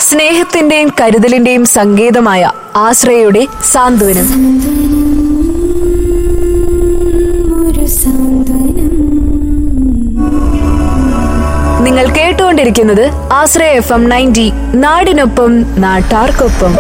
സ്നേഹത്തിന്റെയും കരുതലിന്റെയും സങ്കേതമായ ആശ്രയയുടെ സാന്ത്വനം ഒരു സാന്ത്വനം നിങ്ങൾ കേട്ടുകൊണ്ടിരിക്കുന്നത് ആശ്രയ എഫ് എം നയൻറ്റി നാടിനൊപ്പം നാട്ടാർക്കൊപ്പം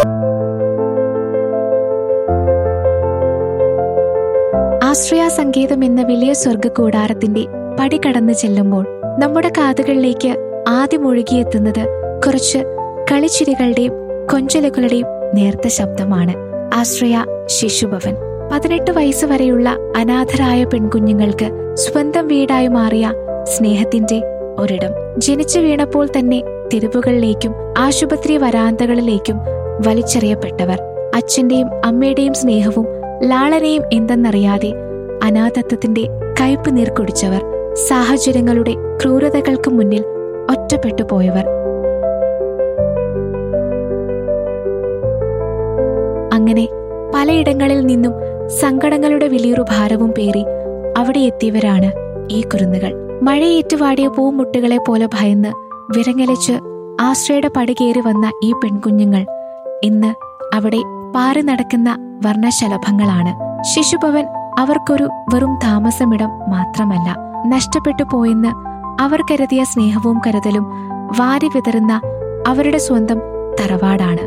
ആശ്രയ സംഗീതം എന്ന വലിയ സ്വർഗ കൂടാരത്തിന്റെ പടി കടന്നു ചെല്ലുമ്പോൾ നമ്മുടെ കാതുകളിലേക്ക് ആദ്യം ഒഴുകിയെത്തുന്നത് കുറച്ച് കളിച്ചിരികളുടെയും കൊഞ്ചലുകളുടെയും നേർത്ത ശബ്ദമാണ് ആശ്രയ ശിശുഭവൻ പതിനെട്ട് വയസ്സ് വരെയുള്ള അനാഥരായ പെൺകുഞ്ഞുങ്ങൾക്ക് സ്വന്തം വീടായി മാറിയ സ്നേഹത്തിന്റെ ഒരിടം ജനിച്ചു വീണപ്പോൾ തന്നെ തെരുവുകളിലേക്കും ആശുപത്രി വരാന്തകളിലേക്കും വലിച്ചെറിയപ്പെട്ടവർ അച്ഛന്റെയും അമ്മയുടെയും സ്നേഹവും ലാളനയും എന്തെന്നറിയാതെ അനാഥത്വത്തിന്റെ കയ്പ് നീർക്കുടിച്ചവർ സാഹചര്യങ്ങളുടെ ക്രൂരതകൾക്ക് മുന്നിൽ ഒറ്റപ്പെട്ടു പോയവർ അങ്ങനെ പലയിടങ്ങളിൽ നിന്നും സങ്കടങ്ങളുടെ വലിയൊരു ഭാരവും പേറി അവിടെ എത്തിയവരാണ് ഈ കുരുന്നുകൾ മഴയേറ്റുവാടിയ പൂമുട്ടുകളെ പോലെ ഭയന്ന് വിറങ്ങലിച്ച് ആശ്രയുടെ പടികേറി വന്ന ഈ പെൺകുഞ്ഞുങ്ങൾ ഇന്ന് അവിടെ പാറി നടക്കുന്ന വർണ്ണശലഭങ്ങളാണ് ശിശുഭവൻ അവർക്കൊരു വെറും താമസമിടം മാത്രമല്ല നഷ്ടപ്പെട്ടു പോയെന്ന് അവർ കരുതിയ സ്നേഹവും കരുതലും വാരി വിതറുന്ന അവരുടെ സ്വന്തം തറവാടാണ്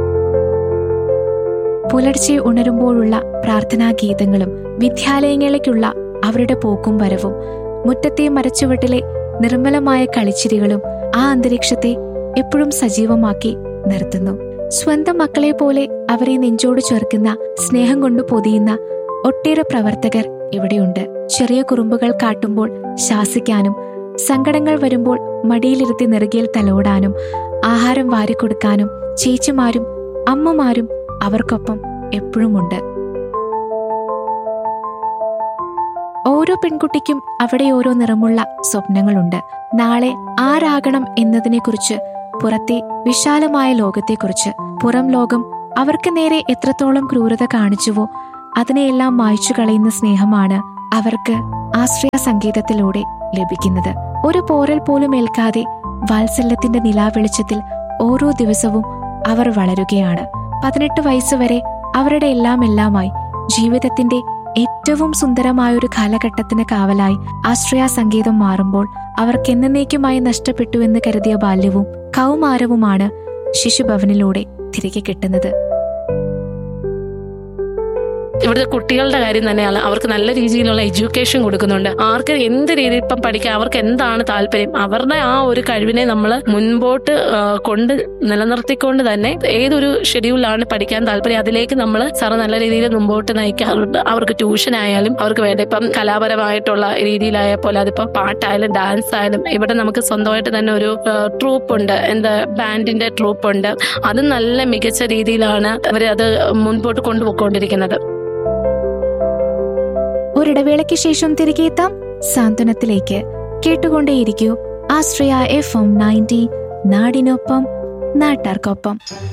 പുലർച്ചെ ഉണരുമ്പോഴുള്ള പ്രാർത്ഥനാ ഗീതങ്ങളും വിദ്യാലയങ്ങളിലേക്കുള്ള അവരുടെ പോക്കും വരവും മുറ്റത്തെ മരച്ചുവട്ടിലെ നിർമ്മലമായ കളിച്ചിരികളും ആ അന്തരീക്ഷത്തെ എപ്പോഴും സജീവമാക്കി നിർത്തുന്നു സ്വന്തം മക്കളെ പോലെ അവരെ നെഞ്ചോട് ചേർക്കുന്ന സ്നേഹം കൊണ്ട് പൊതിയുന്ന ഒട്ടേറെ പ്രവർത്തകർ ഇവിടെയുണ്ട് ചെറിയ കുറുമ്പുകൾ കാട്ടുമ്പോൾ ശാസിക്കാനും സങ്കടങ്ങൾ വരുമ്പോൾ മടിയിലിരുത്തി നെറുകയിൽ തലോടാനും ആഹാരം വാരിക്കൊടുക്കാനും ചേച്ചിമാരും അമ്മമാരും അവർക്കൊപ്പം എപ്പോഴുമുണ്ട് ഓരോ പെൺകുട്ടിക്കും അവിടെ ഓരോ നിറമുള്ള സ്വപ്നങ്ങളുണ്ട് നാളെ ആരാകണം എന്നതിനെക്കുറിച്ച് പുറത്തെ വിശാലമായ ലോകത്തെക്കുറിച്ച് പുറം ലോകം അവർക്ക് നേരെ എത്രത്തോളം ക്രൂരത കാണിച്ചുവോ അതിനെയെല്ലാം മായ്ച്ചു കളയുന്ന സ്നേഹമാണ് അവർക്ക് ആശ്രയ സംഗീതത്തിലൂടെ ലഭിക്കുന്നത് ഒരു പോരൽ പോലും ഏൽക്കാതെ വാത്സല്യത്തിന്റെ നിലാവെളിച്ചത്തിൽ ഓരോ ദിവസവും അവർ വളരുകയാണ് പതിനെട്ട് വയസ്സുവരെ അവരുടെ എല്ലാം എല്ലാമായി ജീവിതത്തിന്റെ ഏറ്റവും സുന്ദരമായ ഒരു കാലഘട്ടത്തിന് കാവലായി ആശ്രയ സംഗീതം മാറുമ്പോൾ അവർക്ക് എന്നേക്കുമായി നഷ്ടപ്പെട്ടുവെന്ന് കരുതിയ ബാല്യവും കൗമാരവുമാണ് ശിശുഭവനിലൂടെ തിരികെ കിട്ടുന്നത് ഇവിടുത്തെ കുട്ടികളുടെ കാര്യം തന്നെയാണ് അവർക്ക് നല്ല രീതിയിലുള്ള എഡ്യൂക്കേഷൻ കൊടുക്കുന്നുണ്ട് ആർക്ക് എന്ത് രീതിയിൽ ഇപ്പം പഠിക്കാം അവർക്ക് എന്താണ് താല്പര്യം അവരുടെ ആ ഒരു കഴിവിനെ നമ്മൾ മുൻപോട്ട് ആ, കൊണ്ട് നിലനിർത്തിക്കൊണ്ട് തന്നെ ഏതൊരു ഷെഡ്യൂളിലാണ് പഠിക്കാൻ താല്പര്യം അതിലേക്ക് നമ്മൾ സാറ് നല്ല രീതിയിൽ മുമ്പോട്ട് നയിക്കാറുണ്ട് അവർക്ക് ട്യൂഷൻ ആയാലും അവർക്ക് വേണ്ട ഇപ്പം കലാപരമായിട്ടുള്ള രീതിയിലായ പോലെ അതിപ്പോ പാട്ടായാലും ഡാൻസ് ആയാലും ഇവിടെ നമുക്ക് സ്വന്തമായിട്ട് തന്നെ ഒരു ട്രൂപ്പ് ഉണ്ട് എന്താ ബാൻഡിന്റെ ട്രൂപ്പ് ഉണ്ട് അത് നല്ല മികച്ച രീതിയിലാണ് അവർ അത് മുൻപോട്ട് കൊണ്ടുപോയിക്കൊണ്ടിരിക്കുന്നത് ഒരിടവേളയ്ക്ക് ശേഷം തിരികെ എത്താം സാന്ത്വനത്തിലേക്ക് കേട്ടുകൊണ്ടേയിരിക്കൂ ആശ്രയ എഫ് എം നയൻറ്റി നാടിനൊപ്പം നാട്ടാർക്കൊപ്പം